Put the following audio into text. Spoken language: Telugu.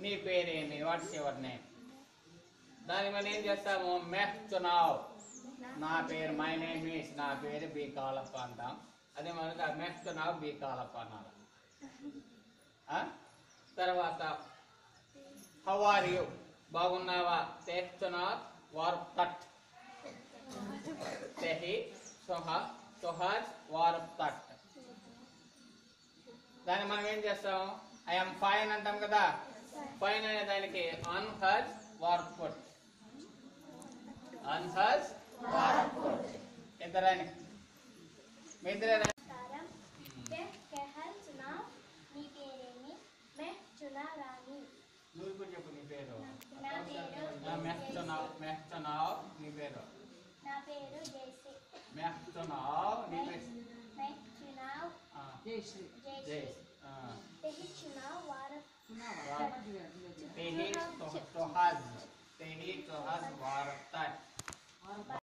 నీ పేరేమి వాట్స్ యువర్ నేమ్ దాని మనం ఏం చేస్తాము మెహ్ చునావ్ నా పేరు మై నేమ్ ఈస్ నా పేరు బి కాలప్ప అంటాం అదే మనకు మెహ్ చునావ్ బి కాలప్ప అన్నారు ఆ? తర్వాత హౌ ఆర్ యు బాగున్నావా తెహ్ చునావ్ వార్ తట్ తెహి సొహా సొహాజ్ వార్ తట్ దాన్ని మనం ఏం చేస్తాం ఐఎమ్ ఫైన్ అంటాం కదా ఫైన్ అనే దానికి అన్ హజ్ వార్ ఫుట్ అన్ హజ్ వార్ ఫుట్ ఇద్దరని మీ ఇద్దరే నమస్కారం मैं कहल चुनाव నీ పేరేమి मैं चुना रानी నువ్వు ఇప్పుడు చెప్పు నీ పేరు నా పేరు మెహ్ చునావ్ మెహ్ చునావ్ నీ పేరు నా పేరు జయశ్రీ మెహ్ చునావ్ నీ పేరు मैं चुनाव ఆ, జయశ్రీ జై जयश्री ఆ, तेही चुनाव वार ఉన్నావా? తెహి సొహాజ్ తెహి సొహాజ్ వార్ తట్